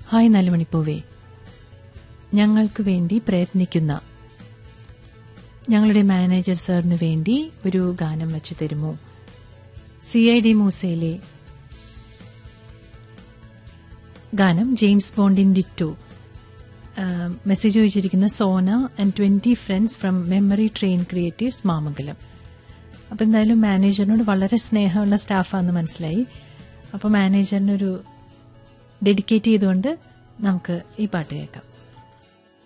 hi നാലുമണിപ്പൂവേ ഞങ്ങൾക്ക് വേണ്ടി പ്രയത്നിക്കുന്ന ഞങ്ങളുടെ മാനേജർ സാറിന് വേണ്ടി ഒരു ഗാനം വച്ചു തരുമോ സി ഐ ഡി മൂസയിലെ ഗാനം ജെയിംസ് ബോണ്ടിൻ ഡിറ്റോ മെസ്സേജ് ചോദിച്ചിരിക്കുന്ന Sona and twenty friends from memory train creatives Mamangalam അപ്പം എന്തായാലും മാനേജറിനോട് വളരെ സ്നേഹമുള്ള സ്റ്റാഫാണെന്ന് മനസ്സിലായി അപ്പോൾ മാനേജറിനൊരു ഡെഡിക്കേറ്റ് ചെയ്തുകൊണ്ട് നമുക്ക് ഈ പാട്ട് കേൾക്കാം